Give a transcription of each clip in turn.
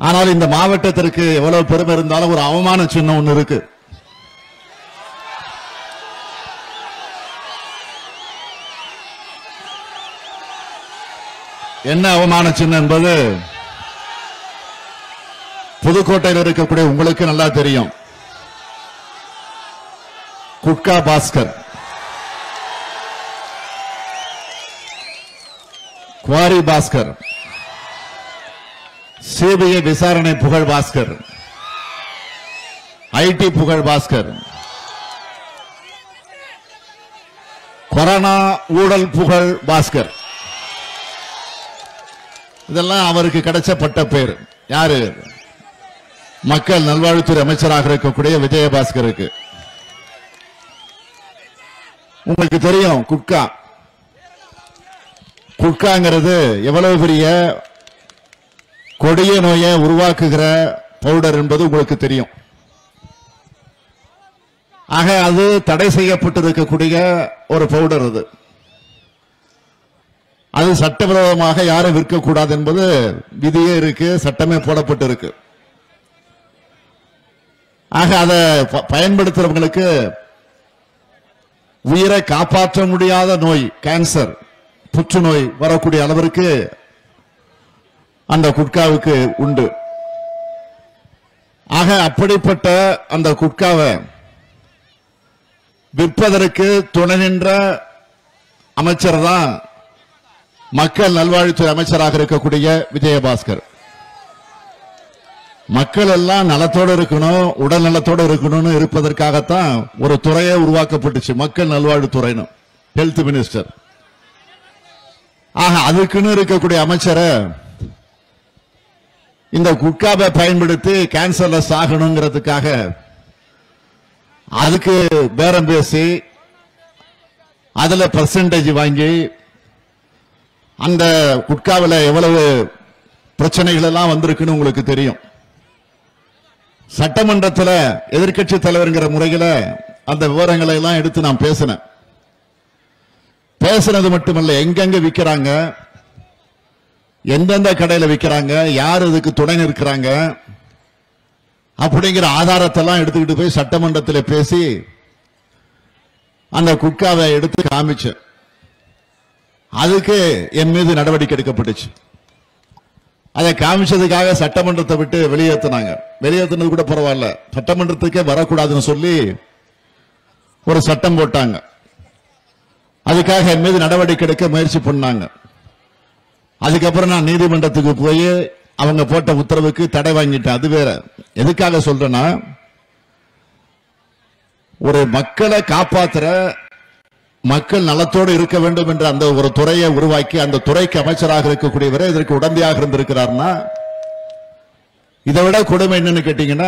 ஆனால் இந்த மாவட்டத்திற்கு எவ்வளவு பெருமை இருந்தாலும் ஒரு அவமான சின்னம் ஒண்ணு இருக்கு என்ன அவமான சின்னம் என்பது புதுக்கோட்டையில் இருக்கக்கூடிய உங்களுக்கு நல்லா தெரியும் குட்கா பாஸ்கர் குவாரி பாஸ்கர் சிபிஐ விசாரணை புகழ் பாஸ்கர் ஐடி புகழ் பாஸ்கர் கொரோனா ஊழல் புகழ் பாஸ்கர் இதெல்லாம் அவருக்கு கிடைச்ச பட்ட பேர் யாரு மக்கள் நல்வாழ்வுத்துறை அமைச்சராக இருக்கக்கூடிய விஜயபாஸ்கருக்கு உங்களுக்கு தெரியும் குட்கா குட்காங்கிறது எவ்வளவு பெரிய கொடிய நோயை உருவாக்குகிற பவுடர் என்பது உங்களுக்கு தெரியும் ஆக அது தடை செய்யப்பட்டிருக்கக்கூடிய ஒரு பவுடர் அது அது சட்டவிரோதமாக யாரும் விற்கக்கூடாது என்பது விதியே இருக்கு சட்டமே போடப்பட்டிருக்கு ஆக அதை ப- பயன்படுத்துறவங்களுக்கு உயிரை காப்பாற்ற முடியாத நோய் கேன்சர் புற்றுநோய் வரக்கூடிய அளவிற்கு அந்த குட்காவுக்கு உண்டு ஆக அப்படிப்பட்ட அந்த குட்காவை விற்பதற்கு துணை நின்ற அமைச்சர் தான் மக்கள் நல்வாழ்வுத்துறை அமைச்சராக இருக்கக்கூடிய விஜயபாஸ்கர் மக்கள் எல்லாம் நலத்தோடு இருக்கணும் உடல் நலத்தோடு இருக்கணும்னு இருப்பதற்காகத்தான் ஒரு துறையே உருவாக்கப்பட்டுச்சு மக்கள் நல்வாழ்வுத்துறைன்னு ஹெல்த் மினிஸ்டர் ஆக அதுக்குன்னு இருக்கக்கூடிய அமைச்சரை இந்த குட்காவை பயன்படுத்தி கேன்சர்ல சாகணுங்கிறதுக்காக அதுக்கு பேரம் பேசி அதுல பர்சன்டேஜ் வாங்கி அந்த குட்காவில் எவ்வளவு பிரச்சனைகள் எல்லாம் வந்திருக்குன்னு உங்களுக்கு தெரியும் சட்டமன்றத்தில் எதிர்க்கட்சி தலைவர்ங்கிற முறையில அந்த விவரங்களை எல்லாம் எடுத்து நான் பேசினேன் பேசுனது மட்டுமல்ல எங்கெங்க விக்கிறாங்க எந்தெந்த கடையில விக்கிறாங்க யார் இதுக்கு துணை நிற்கிறாங்க அப்படிங்கிற ஆதாரத்தை எல்லாம் எடுத்துக்கிட்டு போய் சட்டமன்றத்தில் பேசி அந்த குட்காவை எடுத்து காமிச்சேன் அதுக்கு என் மீது நடவடிக்கை எடுக்கப்பட்டுச்சு அதை காமிச்சதுக்காக சட்டமன்றத்தை விட்டு வெளியேற்றினாங்க வெளியேற்றினது கூட பரவாயில்ல சட்டமன்றத்துக்கே வரக்கூடாதுன்னு சொல்லி ஒரு சட்டம் போட்டாங்க அதுக்காக என் மீது நடவடிக்கை எடுக்க முயற்சி பண்ணாங்க அதுக்கப்புறம் நான் நீதிமன்றத்துக்கு போய் அவங்க போட்ட உத்தரவுக்கு தடை வாங்கிட்டேன் அது வேற எதுக்காக சொல்றேன்னா ஒரு மக்களை காப்பாத்துற மக்கள் நலத்தோடு இருக்க வேண்டும் என்ற அந்த ஒரு துறையை உருவாக்கி அந்த துறைக்கு அமைச்சராக இருக்கக்கூடியவரை இதற்கு உடந்தையாக இருந்திருக்கிறார்னா இதை விட கொடுமை என்னன்னு கேட்டீங்கன்னா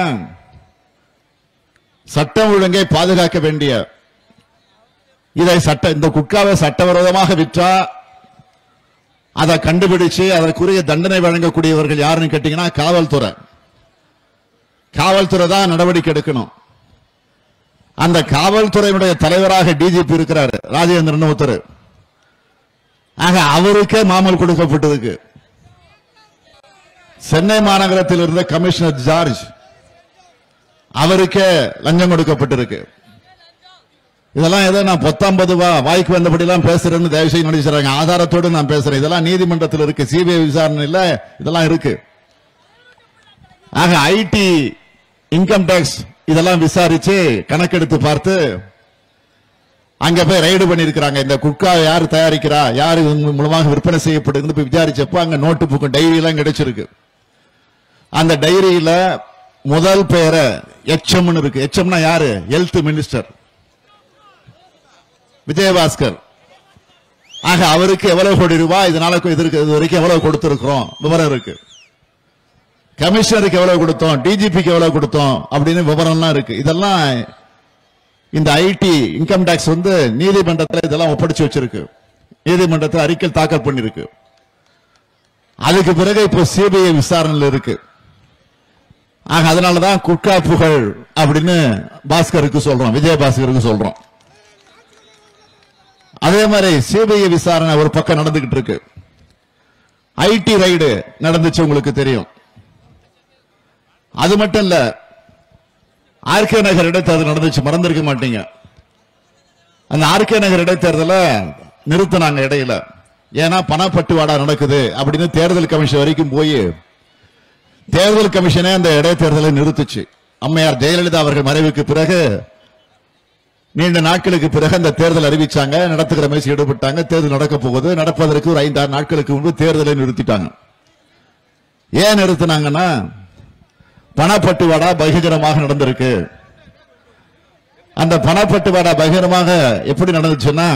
சட்டம் ஒழுங்கை பாதுகாக்க வேண்டிய இதை சட்ட இந்த குட்காவை சட்டவிரோதமாக விற்றா அதை கண்டுபிடிச்சு அதற்குரிய தண்டனை வழங்கக்கூடியவர்கள் யாருன்னு கேட்டீங்கன்னா காவல்துறை காவல்துறை தான் நடவடிக்கை எடுக்கணும் அந்த காவல்துறையினுடைய தலைவராக டிஜிபி இருக்கிறாரு ராஜேந்திரன் ஒருத்தர் ஆக அவருக்கே மாமல் கொடுக்கப்பட்டிருக்கு சென்னை மாநகரத்தில் இருந்த கமிஷனர் ஜார்ஜ் அவருக்கே லஞ்சம் கொடுக்கப்பட்டிருக்கு இதெல்லாம் ஏதோ நான் பத்தொன்பது வா வாய்க்கு வந்தபடி எல்லாம் பேசுறேன்னு தயவு செய்து நடிச்சுறாங்க ஆதாரத்தோடு நான் பேசுறேன் இதெல்லாம் நீதிமன்றத்தில் இருக்கு சிபிஐ விசாரணையில் இதெல்லாம் இருக்கு ஆக ஐடி இன்கம் டாக்ஸ் இதெல்லாம் விசாரிச்சு கணக்கெடுத்து பார்த்து அங்க போய் ரைடு பண்ணிருக்கிறாங்க இந்த குட்கா யார் தயாரிக்கிறா யார் இவங்க மூலமாக விற்பனை செய்யப்படுது போய் விசாரிச்சப்போ அங்க நோட்டு புக்கு டைரி எல்லாம் கிடைச்சிருக்கு அந்த டைரியில முதல் பெயரை எச்எம்னு இருக்கு எச்எம்னா யாரு ஹெல்த் மினிஸ்டர் விஜயபாஸ்கர் ஆக அவருக்கு எவ்வளவு கோடி ரூபாய் இதனால இதற்கு இது வரைக்கும் எவ்வளவு கொடுத்திருக்கிறோம் விவரம் இருக்கு கமிஷனருக்கு எவ்வளவு கொடுத்தோம் டிஜிபிக்கு எவ்வளவு கொடுத்தோம் அப்படின்னு விவரம்லாம் இருக்கு இதெல்லாம் இந்த ஐடி இன்கம் டாக்ஸ் வந்து நீதிமன்றத்தில் இதெல்லாம் ஒப்படைச்சு வச்சிருக்கு நீதிமன்றத்தில் அறிக்கை தாக்கல் பண்ணிருக்கு அதுக்கு பிறகு இப்போ சிபிஐ விசாரணையில் இருக்கு ஆக அதனாலதான் குட்கா புகழ் அப்படின்னு பாஸ்கருக்கு சொல்றோம் விஜயபாஸ்கருக்கு சொல்றோம் அதே மாதிரி சிபிஐ விசாரணை ஒரு பக்கம் நடந்துகிட்டு இருக்கு ஐடி ரைடு நடந்துச்சு உங்களுக்கு தெரியும் அது மட்டும் இல்ல ஆர்கே நகர் இடைத்தேர்தல் நடந்துச்சு மறந்திருக்க மாட்டீங்க அந்த ஆர்கே நகர் இடைத்தேர்தலை நிறுத்தினாங்க இடையில ஏன்னா பணப்பட்டுவாடா நடக்குது அப்படின்னு தேர்தல் கமிஷன் வரைக்கும் போய் தேர்தல் கமிஷனே அந்த இடைத்தேர்தலை நிறுத்துச்சு அம்மையார் ஜெயலலிதா அவர்கள் மறைவுக்கு பிறகு நீண்ட நாட்களுக்கு பிறகு அந்த தேர்தல் அறிவிச்சாங்க நடத்துகிற முயற்சி ஈடுபட்டாங்க தேர்தல் நடக்க போகுது நடப்பதற்கு ஒரு ஐந்தாறு நாட்களுக்கு முன்பு தேர்தலை நிறுத்திட்டாங்க ஏன் நிறுத்தினாங்கன்னா பணப்பட்டுவாடா பகிரங்கமாக நடந்திருக்கு அந்த பணப்பட்டுவாடா பகிரமாக எப்படி நடந்துச்சுன்னா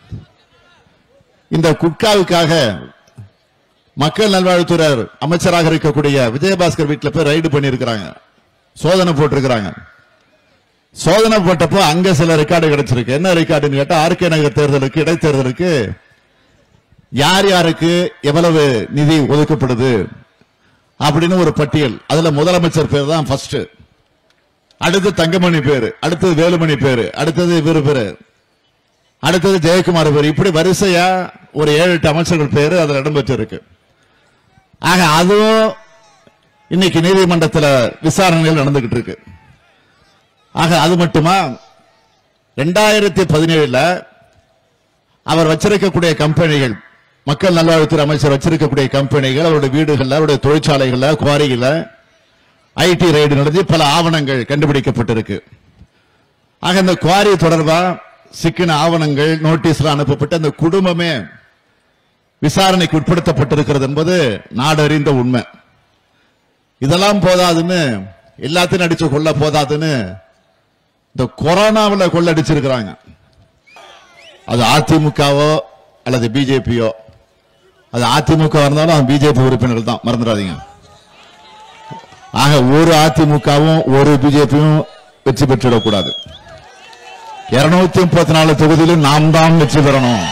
இந்த குட்காவுக்காக மக்கள் நல்வாழ்வுத்துறை அமைச்சராக இருக்கக்கூடிய விஜயபாஸ்கர் வீட்டில் போய் ரைடு பண்ணியிருக்கிறாங்க சோதனை போட்டிருக்கிறாங்க சோதனை போட்டப்போ அங்க சில ரெக்கார்டு கிடைச்சிருக்கு என்ன ரெக்கார்டுன்னு கேட்டா ஆர்கே நகர் தேர்தலுக்கு இடைத்தேர்தலுக்கு யார் யாருக்கு எவ்வளவு நிதி ஒதுக்கப்படுது அப்படின்னு ஒரு பட்டியல் அதுல முதலமைச்சர் பேர் தான் ஃபர்ஸ்ட் அடுத்து தங்கமணி பேரு அடுத்தது வேலுமணி பேரு அடுத்தது இவரு பேரு அடுத்தது ஜெயக்குமார் பேரு இப்படி வரிசையா ஒரு ஏழு எட்டு அமைச்சர்கள் பேரு அதுல இடம்பெற்றிருக்கு ஆக அதுவும் இன்னைக்கு நீதிமன்றத்தில் விசாரணைகள் நடந்துகிட்டு இருக்கு ஆக அது மட்டுமா ரெண்டாயிரத்தி பதினேழுல அவர் வச்சிருக்கக்கூடிய கம்பெனிகள் மக்கள் நல்வாழ்வுத்துறை அமைச்சர் வச்சிருக்கக்கூடிய கம்பெனிகள் அவருடைய வீடுகள்ல அவருடைய தொழிற்சாலைகள்ல குவாரிகள்ல ஐடி ரைடு நடத்தி பல ஆவணங்கள் கண்டுபிடிக்கப்பட்டிருக்கு ஆக இந்த குவாரி தொடர்பா சிக்கின ஆவணங்கள் நோட்டீஸ்ல அனுப்பப்பட்டு அந்த குடும்பமே விசாரணைக்கு உட்படுத்தப்பட்டிருக்கிறது என்பது நாடறிந்த உண்மை இதெல்லாம் போதாதுன்னு எல்லாத்தையும் அடிச்சு கொள்ள போதாதுன்னு இந்த கொரோனாவில் கொள்ளடிச்சிருக்கிறாங்க அது அதிமுகவோ அல்லது பிஜேபியோ அது அதிமுக இருந்தாலும் அது பிஜேபி உறுப்பினர்கள் தான் மறந்துடாதீங்க ஆக ஒரு அதிமுகவும் ஒரு பிஜேபியும் வெற்றி பெற்றுவிடக்கூடாது இருநூத்தி முப்பத்தி நாலு தொகுதியிலும் நாம் தான் வெற்றி பெறணும்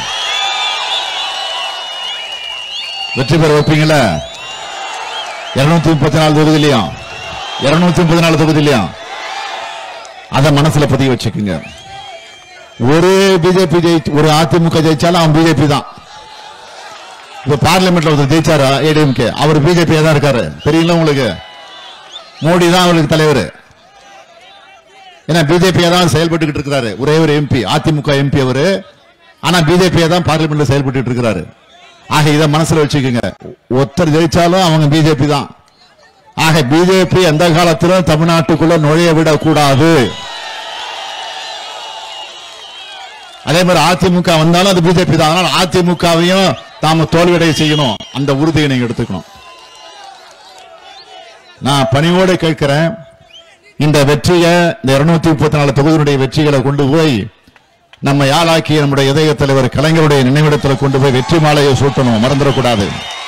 வெற்றி பெற வைப்பீங்களா இருநூத்தி முப்பத்தி நாலு தொகுதியிலையும் இருநூத்தி முப்பத்தி நாலு தொகுதியிலையும் அத மனசுல பதிய வச்சுக்கோங்க ஒரு பிஜேபி ஜெயிச்சு ஒரு அதிமுக ஜெயிச்சாலும் அவன் பிஜேபி தான் இப்ப பார்லிமெண்ட்ல ஒருத்தர் ஜெயிச்சாரு ஏடிஎம்கே அவர் பிஜேபி தான் இருக்காரு தெரியல உங்களுக்கு மோடி தான் அவருக்கு தலைவர் ஏன்னா பிஜேபி தான் செயல்பட்டு இருக்கிறாரு ஒரே ஒரு எம்பி அதிமுக எம்பி அவரு ஆனா பிஜேபி தான் பார்லிமெண்ட்ல செயல்பட்டு இருக்கிறாரு ஆக இத மனசுல வச்சுக்கோங்க ஒருத்தர் ஜெயிச்சாலும் அவங்க பிஜேபி தான் ஆக பிஜேபி எந்த காலத்திலும் தமிழ்நாட்டுக்குள்ள நுழைய விடக்கூடாது அதே மாதிரி அதிமுக வந்தாலும் அது பிஜேபி தான் அதனால அதிமுகவையும் தாம தோல்வியடைய செய்யணும் அந்த உறுதியை நீங்க எடுத்துக்கணும் நான் பணிவோடு கேட்கிறேன் இந்த வெற்றியை இந்த இருநூத்தி முப்பத்தி நாலு தொகுதியினுடைய வெற்றிகளை கொண்டு போய் நம்ம யாழாக்கிய நம்முடைய இதய தலைவர் கலைஞருடைய நினைவிடத்தில் கொண்டு போய் வெற்றி மாலையை சூட்டணும் மறந்துடக்கூடாது